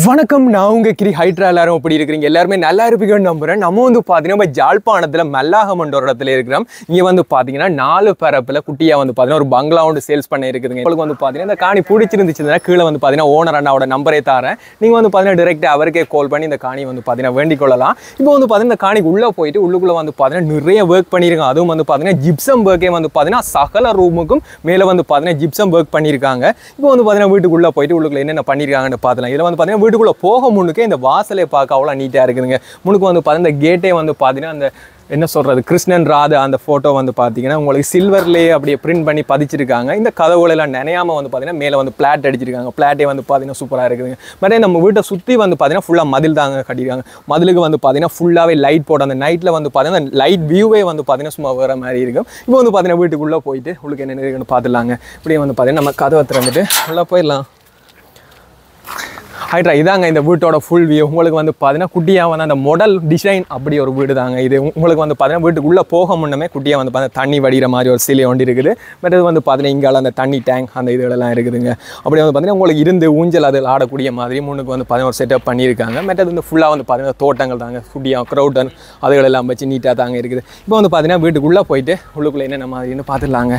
வணக்கம் நான் உங்க கிரி ஹைட்ரா எல்லாரும் எப்படி இருக்கிறீங்க எல்லாருமே நல்லா இருப்பீங்கன்னு நம்புறேன் நம்ம வந்து பார்த்தீங்கன்னா நம்ம ஜாழ்ப்பாணத்தில் மல்லாகமன்ற ஒரு இடத்துல இருக்கிறோம் இங்கே வந்து பார்த்தீங்கன்னா நாலு பரப்பில் குட்டியாக வந்து பார்த்தீங்கன்னா ஒரு பங்களா ஒன்று சேல்ஸ் பண்ண இருக்குதுங்க உங்களுக்கு வந்து பார்த்தீங்கன்னா இந்த காணி பிடிச்சிருந்துச்சுன்னா கீழே வந்து பார்த்தீங்கன்னா ஓனர் அண்ணாவோட நம்பரே தரேன் நீங்கள் வந்து பார்த்தீங்கன்னா டிரெக்டாக அவருக்கே கால் பண்ணி இந்த காணி வந்து பார்த்தீங்கன்னா வேண்டிக் கொள்ளலாம் இப்போ வந்து பார்த்தீங்கன்னா இந்த காணிக்கு உள்ளே போயிட்டு உள்ளுக்குள்ளே வந்து பார்த்தீங்கன்னா நிறைய ஒர்க் பண்ணியிருக்காங்க அதுவும் வந்து பார்த்தீங்கன்னா ஜிப்சம் ஒர்க்கே வந்து பார்த்தீங்கன்னா சகல ரூமுக்கும் மேலே வந்து பார்த்தீங்கன்னா ஜிப்சம் ஒர்க் பண்ணியிருக்காங்க இப்போ வந்து பார்த்தீங்கன்னா வீட்டுக்குள்ளே போயிட்டு உள்ளுக்குள்ள என்னென்ன பண்ணியிருக்காங்கன்னு பார்த்துலாம் இதில் வந்து பார்த்தீங்கன்னா வீட்டுக்குள்ளே போக முன்னுக்கே இந்த வாசலை பார்க்க அவ்வளோ நீட்டாக இருக்குதுங்க முன்னுக்கு வந்து பார்த்தீங்கன்னா இந்த கேட்டே வந்து பார்த்தீங்கன்னா அந்த என்ன சொல்கிறது கிருஷ்ணன் ராதா அந்த ஃபோட்டோ வந்து பார்த்தீங்கன்னா உங்களுக்கு சில்வர்லேயே அப்படியே பிரிண்ட் பண்ணி பதிச்சிருக்காங்க இந்த கதவுகள் எல்லாம் நினையாம வந்து பார்த்தீங்கன்னா மேலே வந்து பிளாட் அடிச்சிருக்காங்க பிளாட்டே வந்து பார்த்தீங்கன்னா சூப்பராக இருக்குதுங்க மாதிரி நம்ம வீட்டை சுற்றி வந்து பார்த்தீங்கன்னா ஃபுல்லாக மதில் தாங்க கட்டியிருக்காங்க மதிலுக்கு வந்து பார்த்தீங்கன்னா ஃபுல்லாகவே லைட் போட்டு அந்த நைட்டில் வந்து பார்த்தீங்கன்னா லைட் வியூவே வந்து பார்த்தீங்கன்னா சும்மா வேறு மாதிரி இருக்கும் இப்போ வந்து பார்த்தீங்கன்னா வீட்டுக்குள்ளே போயிட்டு உங்களுக்கு என்ன இருக்குன்னு பார்த்துலாங்க இப்படியே வந்து பார்த்தீங்கன்னா நம்ம கதவை திறந்துட்டு உள்ளே போயிடலாம் ஹைட்ரா இதாங்க இந்த வீட்டோட ஃபுல் வியூ உங்களுக்கு வந்து பார்த்தீங்கன்னா குட்டியாக வந்து அந்த மாடல் டிசைன் அப்படி ஒரு வீடு தாங்க இது உங்களுக்கு வந்து பார்த்தீங்கன்னா வீட்டுக்குள்ளே போக முன்னமே குட்டியாக வந்து பார்த்தீங்கன்னா தண்ணி வடிகிற மாதிரி ஒரு சிலை ஒன்று இருக்குது பட் இது வந்து பார்த்தீங்கன்னா இங்கால அந்த தண்ணி டேங்க் அந்த இதுகளெல்லாம் இருக்குதுங்க அப்படி வந்து பார்த்தீங்கன்னா உங்களுக்கு இருந்து ஊஞ்சல் அதில் ஆடக்கூடிய மாதிரி முன்னுக்கு வந்து பார்த்தீங்கன்னா ஒரு செட்டப் பண்ணியிருக்காங்க மற்றது வந்து ஃபுல்லாக வந்து பார்த்தீங்கன்னா தோட்டங்கள் தாங்க குட்டியாக க்ரௌடன் அதுகளெல்லாம் வச்சு நீட்டாக தாங்க இருக்குது இப்போ வந்து பார்த்தீங்கன்னா வீட்டுக்குள்ளே போயிட்டு உள்ளுக்குள்ளே என்னென்ன மாதிரின்னு பார்த்துடலாங்க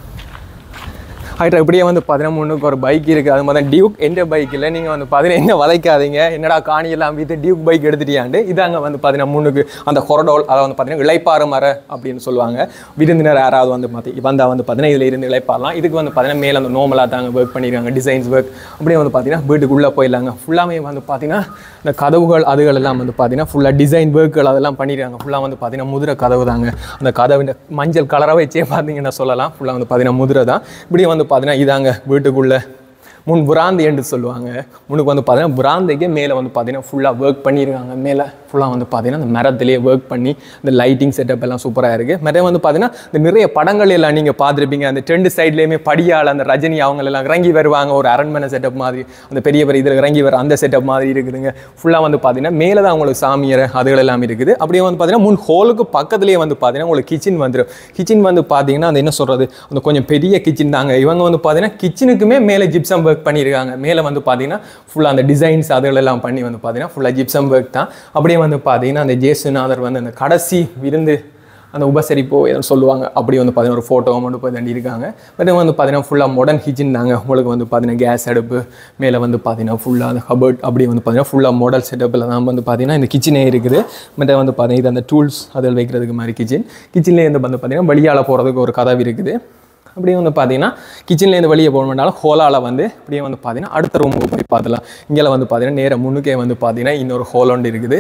ஹைட்ரா இப்படியே வந்து பதினொன்று முன்னுக்கு ஒரு பைக் இருக்குது அது மாதிரி டியூக் எந்த பைக்கில் நீங்கள் வந்து பார்த்தீங்கன்னா என்ன வளைக்காதீங்க என்னடா காணி எல்லாம் வீட்டு டியூக் பைக் எடுத்துட்டியாண்டு இதாங்க வந்து பார்த்தீங்கன்னா முன்னுக்கு அந்த கொரடோல் அதை வந்து பார்த்தீங்கன்னா இளைப்பாறு மர அப்படின்னு சொல்லுவாங்க விருந்தினர் யாராவது வந்து பார்த்தி வந்தால் வந்து பார்த்தீங்கன்னா இதில் இருந்து இளைப்பாறலாம் இதுக்கு வந்து பார்த்தீங்கன்னா மேலே அந்த நோமலாக தாங்க ஒர்க் பண்ணியிருக்காங்க டிசைன்ஸ் ஒர்க் அப்படியே வந்து பார்த்தீங்கன்னா வீட்டுக்குள்ளே போயிடலாங்க ஃபுல்லாமே வந்து பார்த்தீங்கன்னா இந்த கதவுகள் அதுகள் எல்லாம் வந்து பார்த்தீங்கன்னா ஃபுல்லாக டிசைன் ஒர்க்குகள் அதெல்லாம் பண்ணியிருக்காங்க ஃபுல்லாக வந்து பார்த்தீங்கன்னா முதிரை கதவு தாங்க அந்த கதவு மஞ்சள் கலராக வச்சே பார்த்தீங்கன்னா சொல்லலாம் ஃபுல்லாக வந்து பார்த்தீங்கன்னா முதிரை தான் இப்படியே வந்து பார்த்தீங்கன்னா இதாங்க வீட்டுக்குள்ளே முன் புராந்தி என்று சொல்லுவாங்க முன்னுக்கு வந்து பார்த்தீங்கன்னா புராந்தைக்கே மேலே வந்து பார்த்தீங்கன்னா ஃபுல்லாக ஒர்க் பண்ணியிருக்காங்க மேலே ஃபுல்லாக வந்து பார்த்தீங்கன்னா அந்த மரத்துலேயே ஒர்க் பண்ணி இந்த லைட்டிங் செட்டப் எல்லாம் சூப்பராக இருக்குது மற்ற வந்து பார்த்தீங்கன்னா இந்த நிறைய படங்கள் எல்லாம் நீங்கள் பார்த்துருப்பீங்க அந்த டெண்டு சைட்லேயுமே படியால் அந்த ரஜினி அவங்க எல்லாம் இறங்கி வருவாங்க ஒரு அரண்மனை செட்டப் மாதிரி அந்த பெரிய பெரிய இதில் இறங்கி வர அந்த செட்டப் மாதிரி இருக்குதுங்க ஃபுல்லாக வந்து பார்த்தீங்கன்னா மேலே தான் உங்களுக்கு சாமியரை அதுகள் எல்லாம் இருக்குது அப்படியே வந்து பார்த்தீங்கன்னா முன் ஹோலுக்கு பக்கத்துலேயே வந்து பார்த்தீங்கன்னா உங்களுக்கு கிச்சன் வந்துடும் கிச்சன் வந்து பார்த்தீங்கன்னா அந்த என்ன சொல்கிறது அந்த கொஞ்சம் பெரிய கிச்சன் தாங்க இவங்க வந்து பார்த்தீங்கன்னா கிச்சனுக்குமே மேலே ஜிப்சம் ஒர்க் பண்ணியிருக்காங்க மேலே வந்து பார்த்தீங்கன்னா ஃபுல்லாக அந்த டிசைன்ஸ் அதுகளெல்லாம் பண்ணி வந்து பார்த்தீங்கன்னா ஃபுல்லாக ஜிப்சம் ஒர்க் தான் அப்படியே வந்து பார்த்தீங்கன்னா அந்த ஜேசுநாதர் வந்து அந்த கடைசி விருந்து அந்த உபசரிப்போ ஏதோ சொல்லுவாங்க அப்படி வந்து பார்த்தீங்கன்னா ஒரு ஃபோட்டோ மட்டும் போய் தண்டி இருக்காங்க பட் வந்து பார்த்தீங்கன்னா ஃபுல்லாக மாடர்ன் கிச்சன் தாங்க உங்களுக்கு வந்து பார்த்தீங்கன்னா கேஸ் அடுப்பு மேலே வந்து பார்த்தீங்கன்னா ஃபுல்லாக அந்த கபர்ட் அப்படி வந்து பார்த்தீங்கன்னா ஃபுல்லாக மாடல் செட்டப்பில் தான் வந்து பார்த்தீங்கன்னா இந்த கிச்சனே இருக்குது மற்ற வந்து பார்த்தீங்கன்னா இது அந்த டூல்ஸ் அதில் வைக்கிறதுக்கு மாதிரி கிச்சன் கிச்சன்லேயே வந்து பார்த்தீங்கன்னா வெளியால் போகிறதுக்கு ஒரு கதவு இருக்குது அப்படியே வந்து பார்த்தீங்கன்னா கிச்சன்லேருந்து வெளியே போக வேண்டாலும் ஹோலால் வந்து இப்படியே வந்து பார்த்தீங்கன்னா அடுத்த ரூமுக்கு போய் பார்த்துலாம் இங்கே வந்து பார்த்தீங்கன்னா நேராக முன்னுக்கே வந்து பார்த்தீங்கன்னா இன்னொரு ஹோல் ஒன்று இருக்குது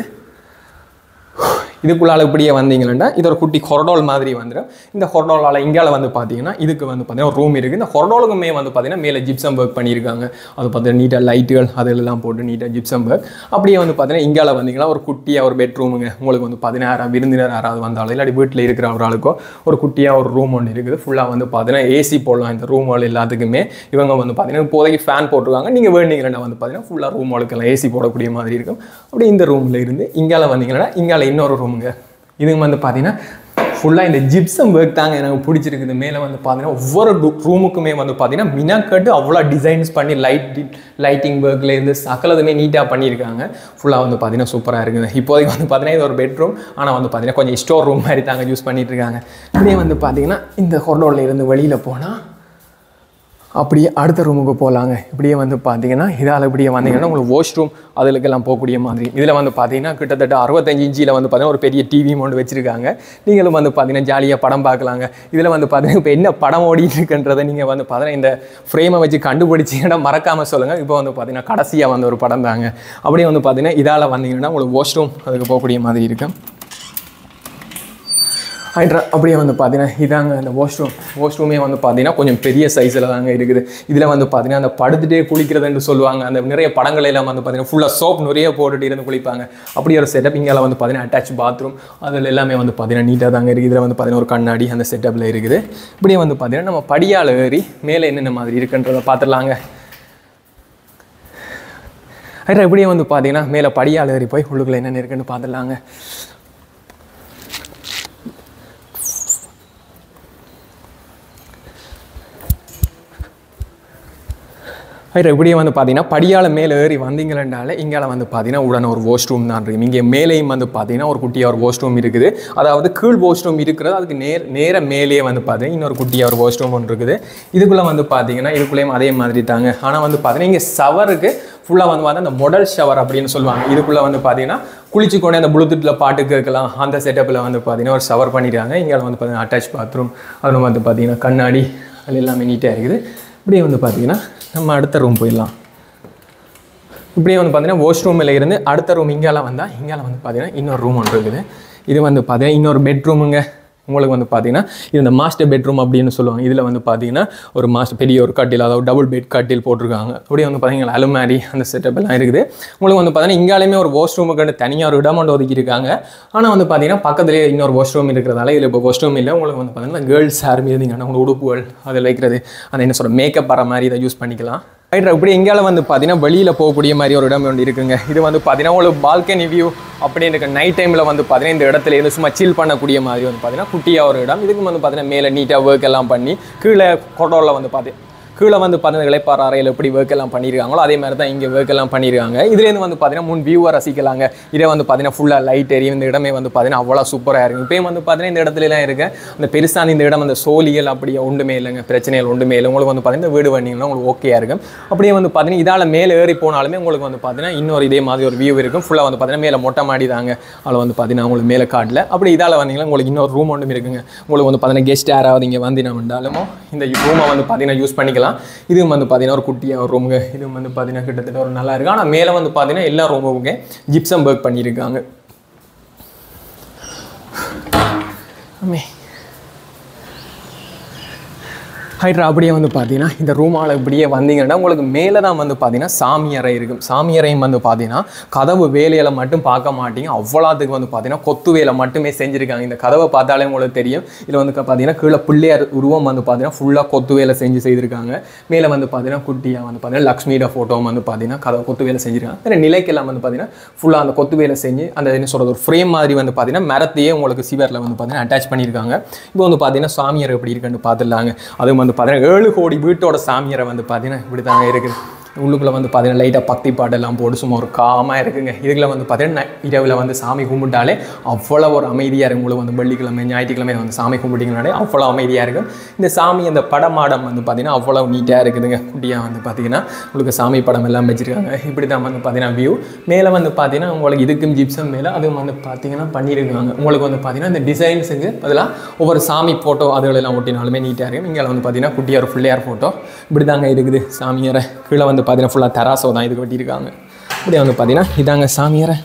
இதுக்குள்ளால இப்படியே வந்தீங்கன்னா இது ஒரு குட்டி கொரடோல் மாதிரி வந்துடும் இந்த கொரடோலால் இங்கால வந்து பார்த்தீங்கன்னா இதுக்கு வந்து பார்த்தீங்கன்னா ஒரு ரூம் இருக்குது இந்த கொரடோலுக்குமே வந்து பார்த்தீங்கன்னா மேலே ஜிப்சம் ஒர்க் பண்ணியிருக்காங்க அது பார்த்தீங்கன்னா நீட்டாக லைட்டுகள் அதெல்லாம் போட்டு நீட்டாக ஜிப்சம் ஒர்க் அப்படியே வந்து பார்த்தீங்கன்னா இங்கால வந்தீங்கன்னா ஒரு குட்டியாக ஒரு பெட்ரூமுங்க உங்களுக்கு வந்து பார்த்தீங்கன்னா யாராவது விருந்தினர் யாராவது வந்தாலும் இல்லாட்டி வீட்டில் இருக்கிற ஒரு ஆளுக்கோ ஒரு குட்டியாக ஒரு ரூம் ஒன்று இருக்குது ஃபுல்லாக வந்து பார்த்தீங்கன்னா ஏசி போடலாம் இந்த ரூம் வால் எல்லாத்துக்குமே இவங்க வந்து பார்த்தீங்கன்னா இப்போதைக்கு ஃபேன் போட்டிருக்காங்க நீங்கள் வேண்டிங்கன்னா வந்து பார்த்தீங்கன்னா ஃபுல்லாக ரூம் வாளுக்கெல்லாம் ஏசி போடக்கூடிய மாதிரி இருக்கும் அப்படி இந்த ரூமில் இருந்து இங்கால வந்தீங்கன்னா இங்கால இன்னொரு ரூமுங்க இதுங்க வந்து பார்த்தீங்கன்னா ஃபுல்லாக இந்த ஜிப்சம் ஒர்க் தாங்க எனக்கு பிடிச்சிருக்குது மேலே வந்து பார்த்தீங்கன்னா ஒவ்வொரு ரூமுக்குமே வந்து பார்த்தீங்கன்னா மினாக்கட்டு அவ்வளோ டிசைன்ஸ் பண்ணி லைட் லைட்டிங் ஒர்க்லேருந்து சகலதுமே நீட்டாக பண்ணியிருக்காங்க ஃபுல்லாக வந்து பார்த்தீங்கன்னா சூப்பராக இருக்குது இப்போதைக்கு வந்து பார்த்தீங்கன்னா இது ஒரு பெட்ரூம் ஆனால் வந்து பார்த்தீங்கன்னா கொஞ்சம் ஸ்டோர் ரூம் மாதிரி தாங்க யூஸ் பண்ணிட்டு இருக்காங்க இதே வந்து பார்த்தீங்கன்னா இந்த ஹொர்டோலில் இருந்து வெளியில் போனால் அப்படியே அடுத்த ரூமுக்கு போகலாங்க இப்படியே வந்து பார்த்தீங்கன்னா இதால் இப்படியே வந்தீங்கன்னா உங்களுக்கு வாஷ் ரூம் அதுலக்கெல்லாம் போகக்கூடிய மாதிரி இதில் வந்து பார்த்தீங்கன்னா கிட்டத்தட்ட அறுபத்தஞ்சு இன்ச்சில் வந்து பார்த்தீங்கன்னா ஒரு பெரிய டிவி ஒன்று வச்சுருக்காங்க நீங்களும் வந்து பார்த்தீங்கன்னா ஜாலியாக படம் பார்க்கலாங்க இதில் வந்து பார்த்தீங்கன்னா இப்போ என்ன படம் ஓடிட்டு இருக்குன்றதை நீங்கள் வந்து பார்த்தீங்கன்னா இந்த ஃப்ரேமை வச்சு கண்டுபிடிச்சிங்கன்னா மறக்காமல் சொல்லுங்கள் இப்போ வந்து பார்த்தீங்கன்னா கடைசியாக வந்த ஒரு படம் தாங்க அப்படியே வந்து பார்த்தீங்கன்னா இதால் வந்தீங்கன்னா உங்களுக்கு வாஷ் ரூம் அதுக்கு போகக்கூடிய மாதிரி இருக்கும் ஹைட்ரா அப்படியே வந்து பார்த்தீங்கன்னா இதாங்க அந்த வாஷ்ரூம் வாஷ்ரூமே வந்து பார்த்தீங்கன்னா கொஞ்சம் பெரிய சைஸில் தாங்க இருக்குது இதில் வந்து பார்த்தீங்கன்னா அந்த படுத்துட்டே குளிக்கிறதுன்னு சொல்லுவாங்க அந்த நிறைய படங்கள் எல்லாம் வந்து பார்த்தீங்கன்னா ஃபுல்லாக சோப் நிறைய போட்டுட்டு இருந்து குளிப்பாங்க அப்படி ஒரு செட்டப் இங்கே வந்து பார்த்தீங்கன்னா அட்டாச் பாத்ரூம் அதில் எல்லாமே வந்து பார்த்தீங்கன்னா நீட்டாக தாங்க இருக்குது இதில் வந்து பார்த்தீங்கன்னா ஒரு கண்ணாடி அந்த செட்டப்பில் இருக்குது இப்படியே வந்து பார்த்தீங்கன்னா நம்ம படியால் ஏறி மேலே என்னென்ன மாதிரி இருக்குன்றதை பார்த்துடலாங்க ஹைட்ரா இப்படியே வந்து பார்த்தீங்கன்னா மேலே படியால் ஏறி போய் உள்ளுக்குள்ள என்னென்ன இருக்குன்னு பார்த்துடலாங்க ரைட் இப்படியே வந்து பார்த்தீங்கன்னா படியால் மேலே ஏறி வந்தீங்களேண்டால இங்கால வந்து பார்த்தீங்கன்னா உடனே ஒரு வாஷ் ரூம் தான் இருக்குது இங்கே மேலேயும் வந்து பார்த்தீங்கன்னா ஒரு குட்டியாக ஒரு வாஷ் ரூம் இருக்குது அதாவது கீழ் வாஷ் ரூம் இருக்கிறது அதுக்கு நேர் நேர மேலேயே வந்து பார்த்தீங்கன்னா இன்னொரு குட்டியாக ஒரு வாஷ் ரூம் ஒன்று இருக்குது இதுக்குள்ளே வந்து பார்த்தீங்கன்னா இதுக்குள்ளேயும் அதே மாதிரி தாங்க ஆனால் வந்து பார்த்தீங்கன்னா இங்கே ஷவருக்கு ஃபுல்லாக வந்து பார்த்தா அந்த மொடல் ஷவர் அப்படின்னு சொல்லுவாங்க இதுக்குள்ளே வந்து பார்த்தீங்கன்னா குளிச்சு கொண்டு அந்த ப்ளூடூத்தில் பாட்டு கேட்கலாம் அந்த செட்டப்பில் வந்து பார்த்தீங்கன்னா ஒரு ஷவர் பண்ணிடுறாங்க இங்கே வந்து பார்த்தீங்கன்னா அட்டாச் பாத்ரூம் அதில் வந்து பார்த்தீங்கன்னா கண்ணாடி அது எல்லாமே நீட்டாக இருக்குது இப்படியே வந்து பார்த்தீங்கன்னா நம்ம அடுத்த ரூம் போயிடலாம் இப்படியே வந்து பார்த்தீங்கன்னா வாஷ் ரூமில் இருந்து அடுத்த ரூம் இங்கால வந்தால் இங்கால வந்து பார்த்தீங்கன்னா இன்னொரு ரூம் ஒன்று இருக்குது இது வந்து பார்த்தீங்கன்னா இன்னொரு பெட்ரூமுங்க உங்களுக்கு வந்து பார்த்தீங்கன்னா இது இந்த மாஸ்டர் பெட்ரூம் அப்படின்னு சொல்லுவாங்க இதில் வந்து பார்த்தீங்கன்னா ஒரு மாஸ்டர் பெரிய ஒரு கட்டில் அதாவது டபுள் பெட் கட்டில் போட்டிருக்காங்க அப்படியே வந்து பார்த்தீங்கன்னா அலுமாரி அந்த செட்டப் எல்லாம் இருக்குது உங்களுக்கு வந்து பார்த்தீங்கன்னா இங்காலையுமே ஒரு வாஷ் ரூமுக்கு தனியாக ஒரு இடம் ஒன்று ஒதுக்கி இருக்காங்க ஆனால் வந்து பார்த்தீங்கன்னா பக்கத்துலேயே இன்னொரு வாஷ் ரூம் இருக்கிறதால இதில் இப்போ வாஷ் ரூம் இல்லை உங்களுக்கு வந்து பார்த்தீங்கன்னா கேர்ள்ஸ் யாருமே இருந்தீங்கன்னா உங்களோட உடுப்புகள் அதில் வைக்கிறது அந்த என்ன சொல்கிற மேக்கப் வர மாதிரி இதை யூஸ் பண்ணிக்கலாம் ரைட் இப்படி எங்கால வந்து பார்த்தீங்கன்னா வெளியில் போகக்கூடிய மாதிரி ஒரு இடம் ஒன்று இருக்குங்க இது வந்து பார்த்தீங்கன்னா உங்களுக்கு பால்கனி வியூ அப்படின்னு இருக்க நைட் டைமில் வந்து பார்த்தீங்கன்னா இந்த இடத்துல இருந்து சும்மா சில் பண்ணக்கூடிய மாதிரி வந்து பார்த்தீங்கன்னா குட்டியாக ஒரு இடம் இதுக்கு வந்து பார்த்தீங்கன்னா மேலே நீட்டாக ஒர்க் எல்லாம் பண்ணி கீழே கொடோரில் வந்து பார்த்து கீழே வந்து பார்த்தீங்கன்னா இளைப்பாற அறையில் எப்படி ஒர்க் எல்லாம் பண்ணியிருக்காங்களோ அதே மாதிரி தான் இங்கே ஒர்க் எல்லாம் பண்ணியிருக்காங்க இதுலேருந்து வந்து பார்த்தீங்கன்னா முன் வியூவை ரசிக்கலாங்க இதே வந்து பார்த்தீங்கன்னா ஃபுல்லாக லைட் எரியும் இந்த இடமே வந்து பார்த்தீங்கன்னா அவ்வளோ சூப்பராக இருக்கும் இப்போயும் வந்து பார்த்தீங்கன்னா இந்த இடத்துலலாம் இருக்க அந்த பெருசான இந்த இடம் அந்த சோழிகள் அப்படியே ஒன்றுமே இல்லைங்க பிரச்சனைகள் ஒன்றுமே இல்லை உங்களுக்கு வந்து பார்த்தீங்கன்னா வீடு வண்டிங்கன்னா உங்களுக்கு ஓகேயா இருக்கும் அப்படியே வந்து பார்த்தீங்கன்னா இதால் மேலே ஏறி போனாலுமே உங்களுக்கு வந்து பார்த்தீங்கன்னா இன்னொரு இதே மாதிரி ஒரு வியூ இருக்கும் ஃபுல்லாக வந்து பார்த்தீங்கன்னா மேலே மொட்டை மாடி தாங்க அதில் வந்து பார்த்தீங்கன்னா உங்களுக்கு மேலே காட்டில் அப்படி இதால் வந்தீங்கன்னா உங்களுக்கு இன்னொரு ரூம் ஒன்றும் இருக்குங்க உங்களுக்கு வந்து பார்த்தீங்கன்னா கெஸ்ட் யாராவது இங்கே வந்தினாலும் இந்த ரூமை வந்து பார்த்தீங்கன்னா யூஸ் பண்ணிக்கலாம் இதுவும் வந்து பார்த்தீங்கன்னா ஒரு குட்டியாக ஒரு ரூமுங்க இதுவும் வந்து பார்த்தீங்கன்னா கிட்டத்தட்ட ஒரு நல்லா இருக்கு ஆனால் மேலே வந்து பார்த்தீங்கன்னா எல்லா ரூமுமே ஜிப்சம் ஒர்க் பண்ணியிருக்காங்க ஆமே ஹைட்ரா அப்படியே வந்து பார்த்தீங்கன்னா இந்த ரூமால் இப்படியே வந்தீங்கன்னா உங்களுக்கு மேலே தான் வந்து பார்த்தீங்கன்னா சாமி அறை இருக்கும் சாமி அறையும் வந்து பார்த்தீங்கன்னா கதவு வேலையில் மட்டும் பார்க்க மாட்டீங்க அவ்வளோத்துக்கு வந்து பார்த்தீங்கன்னா கொத்து வேலை மட்டுமே செஞ்சுருக்காங்க இந்த கதவை பார்த்தாலே உங்களுக்கு தெரியும் இதில் வந்து பார்த்தீங்கன்னா கீழே பிள்ளையார் உருவம் வந்து பார்த்தீங்கன்னா ஃபுல்லாக கொத்து வேலை செஞ்சு செய்திருக்காங்க மேலே வந்து பார்த்தீங்கன்னா குட்டியாக வந்து பார்த்தீங்கன்னா லக்ஷ்மியோட ஃபோட்டோவும் வந்து பார்த்தீங்கன்னா கதவை கொத்து வேலை செஞ்சுருக்காங்க வேறு நிலைக்கெல்லாம் வந்து பார்த்தீங்கன்னா ஃபுல்லாக அந்த கொத்து வேலை செஞ்சு அந்த என்ன சொல்கிறது ஒரு ஃப்ரேம் மாதிரி வந்து பார்த்தீங்கன்னா மரத்தையே உங்களுக்கு சிவரில் வந்து பார்த்தீங்கன்னா அட்டாச் பண்ணியிருக்காங்க இப்போ வந்து பார்த்தீங்கன்னா சாமியார் எப்படி இருக்குன்னு பார்த்துடலாங்க அதுவும் வந்து பார்த்தீங்கன்னா ஏழு கோடி வீட்டோட சாமியாரை வந்து பார்த்தீங்கன்னா இப்படி தாங்க இருக்குது உள்ளுக்குள்ளே வந்து பார்த்தீங்கன்னா லைட்டாக பக்தி பாட்டெல்லாம் போட்டு சும்மா ஒரு காமாக இருக்குங்க இதுக்குள்ள வந்து பார்த்தீங்கன்னா இரவில் வந்து சாமி கும்பிட்டாலே அவ்வளோ ஒரு அமைதியாக இருக்கும் உங்களுக்கு வந்து வெள்ளிக்கிழமை ஞாயிற்றுக்கிழமை வந்து சாமி கும்பிட்டிங்கனாலே அவ்வளோ அமைதியாக இருக்கும் இந்த சாமி அந்த படமாடம் வந்து பார்த்தீங்கன்னா அவ்வளோ நீட்டாக இருக்குதுங்க குட்டியாக வந்து பார்த்தீங்கன்னா உங்களுக்கு சாமி படம் எல்லாம் வச்சுருக்காங்க இப்படி தான் வந்து பார்த்தீங்கன்னா வியூ மேலே வந்து பார்த்தீங்கன்னா உங்களுக்கு இதுக்கும் ஜிப்சம் மேலே அதுவும் வந்து பார்த்தீங்கன்னா பண்ணியிருக்காங்க உங்களுக்கு வந்து பார்த்தீங்கன்னா இந்த டிசைன்ஸுக்கு அதெல்லாம் ஒவ்வொரு சாமி ஃபோட்டோ அதுகளெல்லாம் ஒட்டினாலுமே நீட்டாக இருக்கும் இங்கே வந்து பார்த்தீங்கன்னா குட்டியார் பிள்ளையார் ஃபோட்டோ இப்படி தாங்க இருக்குது சாமியாரை கீழே வந்து பார்த்தீங்கன்னா ஃபுல்லாக தராசோ தான் இதுக்கு வெட்டியிருக்காங்க இப்படி வந்து பார்த்தீங்கன்னா இதாங்க சாமியாரை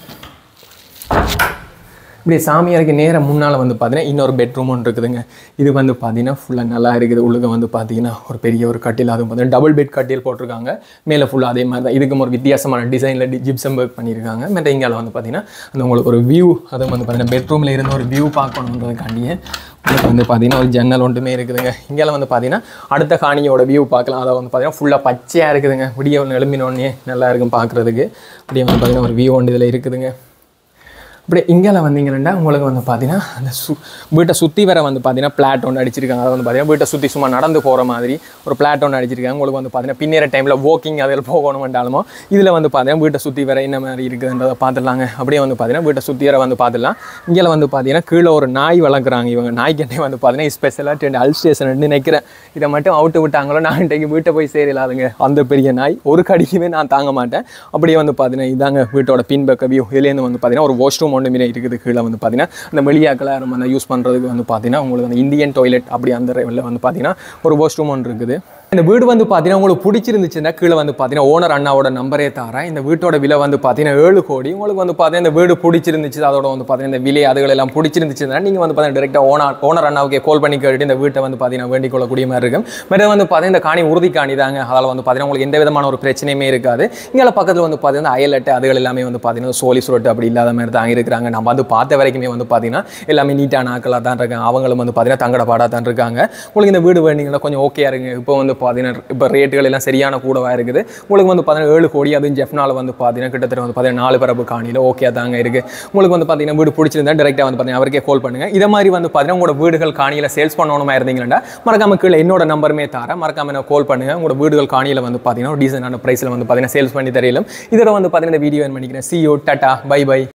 இப்படி சாமியாருக்கு நேரம் முன்னால் வந்து பார்த்தீங்கன்னா இன்னொரு பெட்ரூம் ஒன்று இருக்குதுங்க இது வந்து பார்த்தீங்கன்னா ஃபுல்லாக நல்லா இருக்குது உள்ளுக வந்து பார்த்தீங்கன்னா ஒரு பெரிய ஒரு கட்டில் அதுவும் பார்த்தீங்கன்னா டபுள் பெட் கட்டில் போட்டிருக்காங்க மேலே ஃபுல்லாக அதே மாதிரி தான் இதுக்கும் ஒரு வித்தியாசமான டிசைனில் ஜிப்சம் ஒர்க் பண்ணியிருக்காங்க மற்ற இங்கால வந்து பார்த்தீங்கன்னா அந்த உங்களுக்கு ஒரு வியூ அதுவும் வந்து பார்த்தீங்கன்னா பெட்ரூமில் இருந்து ஒரு வியூ பார்க்கணுன்றதுக்காண்டியே உங்களுக்கு வந்து பார்த்தீங்கன்னா ஒரு ஜன்னல் ஒன்றுமே இருக்குதுங்க இங்கெல்லாம் வந்து பார்த்தீங்கன்னா அடுத்த காணியோட வியூ பார்க்கலாம் அதை வந்து பார்த்தீங்கன்னா ஃபுல்லாக பச்சையாக இருக்குதுங்க விடிய ஒன்று எழும்பினோடனே நல்லா இருக்கும் பார்க்குறதுக்கு அப்படியே வந்து பார்த்தீங்கன்னா ஒரு வியூ ஒன்று இதில் இருக்குதுங்க அப்படியே இங்கெல்லாம் வந்தீங்கன்னா உங்களுக்கு வந்து பார்த்தீங்கன்னா அந்த சு வீட்டை சுற்றி வர வந்து பார்த்தீங்கன்னா பிளாட் ஒன்று அடிச்சிருக்காங்க அதை வந்து பார்த்தீங்கன்னா வீட்டை சுற்றி சும்மா நடந்து போகிற மாதிரி ஒரு பிளாட் ஒன்று அடிச்சிருக்காங்க உங்களுக்கு வந்து பார்த்தீங்கன்னா பின்னேற டைமில் வாக்கிங் அதில் போகணுமென்றாலுமோ இதில் வந்து பார்த்தீங்கன்னா வீட்டை சுற்றி வர என்ன மாதிரி இருக்குதுன்றதை பார்த்துடலாங்க அப்படியே வந்து பார்த்தீங்கன்னா வீட்டை சுற்றி வர வந்து பார்த்துடலாம் இங்கே வந்து பார்த்தீங்கன்னா கீழே ஒரு நாய் வளர்க்குறாங்க இவங்க நாய்க்கண்டே வந்து பார்த்தீங்கன்னா ஸ்பெஷலாக ரெண்டு அல் ஸ்டேஷன் நினைக்கிறேன் இதை மட்டும் அவுட்டு விட்டாங்களோ நான் இன்றைக்கு வீட்டை போய் சேரலாதுங்க அந்த பெரிய நாய் ஒரு கடிக்குமே நான் தாங்க மாட்டேன் அப்படியே வந்து பார்த்தீங்கன்னா இதாங்க வீட்டோட பின்பக்க வியூ இதுலேருந்து வந்து பார்த்தீங்கன்னா ஒரு வாஷ்ரூம் ஒன்று மீறி இருக்குது கீழே வந்து பார்த்தீங்கன்னா அந்த வெளியாக்களை நம்ம அந்த யூஸ் பண்ணுறதுக்கு வந்து பார்த்தீங்கன்னா உங்களுக்கு அந்த இந்தியன் டாய்லெட் அப்படி அந்த லெவலில் வந்து பார்த்தீங்கன்னா ஒரு வாஷ்ரூம் ஒன்று இருக்குது இந்த வீடு வந்து பார்த்தீங்கன்னா உங்களுக்கு பிடிச்சிருந்துச்சுன்னா கீழே வந்து பார்த்தீங்கன்னா ஓனர் அண்ணாவோட நம்பரே தரேன் இந்த வீட்டோட விலை வந்து பார்த்தீங்கன்னா ஏழு கோடி உங்களுக்கு வந்து பார்த்தீங்கன்னா இந்த வீடு பிடிச்சிருந்துச்சு அதோட வந்து பார்த்தீங்கன்னா இந்த விலை அதுகள் எல்லாம் பிடிச்சிருந்துச்சுன்னா நீங்கள் வந்து பார்த்தீங்கன்னா டேரெக்டாக ஓனர் ஓனர் அண்ணாவுக்கு கால் பண்ணி கேட்டு இந்த வீட்டை வந்து பார்த்தீங்கன்னா வேண்டிக் கொள்ளக்கூடிய மாதிரி இருக்கும் மற்ற வந்து பார்த்தீங்கன்னா இந்த காணி உறுதி காணி தாங்க அதில் வந்து பார்த்தீங்கன்னா உங்களுக்கு எந்த விதமான ஒரு பிரச்சனையுமே இருக்காது இங்கே பக்கத்தில் வந்து பார்த்தீங்கன்னா அயலட்டு அதுகள் எல்லாமே வந்து பார்த்தீங்கன்னா சோலி சுரட்டு அப்படி இல்லாத மாதிரி தான் இருக்கிறாங்க நம்ம வந்து பார்த்த வரைக்குமே வந்து பார்த்தீங்கன்னா எல்லாமே நீட்டான ஆக்களாக தான் இருக்காங்க அவங்களும் வந்து பார்த்தீங்கன்னா தங்கட பாடாக தான் இருக்காங்க உங்களுக்கு இந்த வீடு வேண்டிங்கன்னா கொஞ்சம் ஓகே இருங்க இப்போ வந்து பார்த்தீங்கன்னா இப்போ ரேட்டுகள் எல்லாம் சரியான கூடவா இருக்குது உங்களுக்கு வந்து பார்த்தீங்கன்னா ஏழு கோடி அதுவும் ஜெஃப்னால வந்து பார்த்தீங்கன்னா கிட்டத்தட்ட வந்து பார்த்தீங்கன்னா நாலு பரப்பு காணியில் ஓகே தாங்க இருக்குது உங்களுக்கு வந்து பார்த்தீங்கன்னா வீடு பிடிச்சிருந்தா டேரெக்டாக வந்து பார்த்தீங்கன்னா அவருக்கே கால் பண்ணுங்க இதை மாதிரி வந்து பார்த்தீங்கன்னா உங்களோட வீடுகள் காணியில் சேல்ஸ் பண்ணணுமா இருந்தீங்கன்னா மறக்காம கீழே என்னோட நம்பருமே தரேன் மறக்காம எனக்கு கால் பண்ணுங்க உங்களோட வீடுகள் காணியில் வந்து பார்த்தீங்கன்னா ஒரு டீசெண்டான ப்ரைஸில் வந்து பார்த்தீங்கன்னா சேல்ஸ் பண்ணி தெரியலும் இதோட வந்து பார்த்தீங்கன்னா இந்த வீடியோ பண்ணிக்கிறேன் சிஓ டாட்டா பை பை